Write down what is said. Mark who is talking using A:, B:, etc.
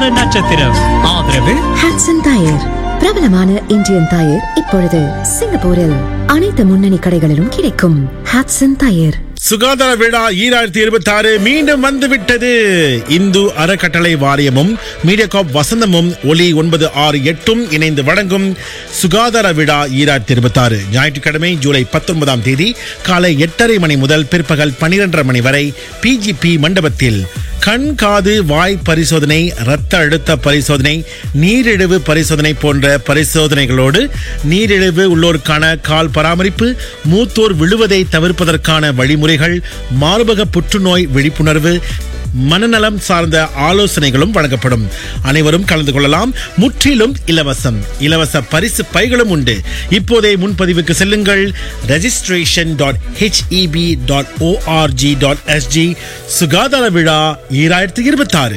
A: நட்சத்திரம் ஆதரவு
B: ஹாட்சன் டயர் பிரபலமான இந்தியன் டயர் இப்பொழுது சிங்கப்பூரில் அனைத்து முன்னணி கடைகளிலும் கிடைக்கும் ஹாட்சன் டயர்
C: சுகாதார விழா ஈராயிரத்தி இருபத்தி ஆறு மீண்டும் வந்துவிட்டது இந்து அறக்கட்டளை வாரியமும் மீடியாகாப் வசந்தமும் ஒலி ஒன்பது ஆறு எட்டும் இணைந்து வழங்கும் சுகாதார விழா ஈராயிரத்தி இருபத்தி ஆறு ஞாயிற்றுக்கிழமை ஜூலை பத்தொன்பதாம் தேதி காலை எட்டரை மணி முதல் பிற்பகல் பனிரெண்டரை மணி வரை பிஜிபி மண்டபத்தில் கண் காது வாய் பரிசோதனை இரத்த அழுத்த பரிசோதனை நீரிழிவு பரிசோதனை போன்ற பரிசோதனைகளோடு நீரிழிவு உள்ளோருக்கான கால் பராமரிப்பு மூத்தோர் விழுவதை தவிர்ப்பதற்கான வழிமுறைகள் மார்பக புற்றுநோய் விழிப்புணர்வு மனநலம் சார்ந்த ஆலோசனைகளும் வழங்கப்படும் அனைவரும் கலந்து கொள்ளலாம் முற்றிலும் இலவசம் இலவச பரிசு பைகளும் உண்டு இப்போதே முன்பதிவுக்கு செல்லுங்கள் registration dot H E B dot O R G dot S G சுகாதார விழா ஈராயிரத்தி இருபத்தி ஆறு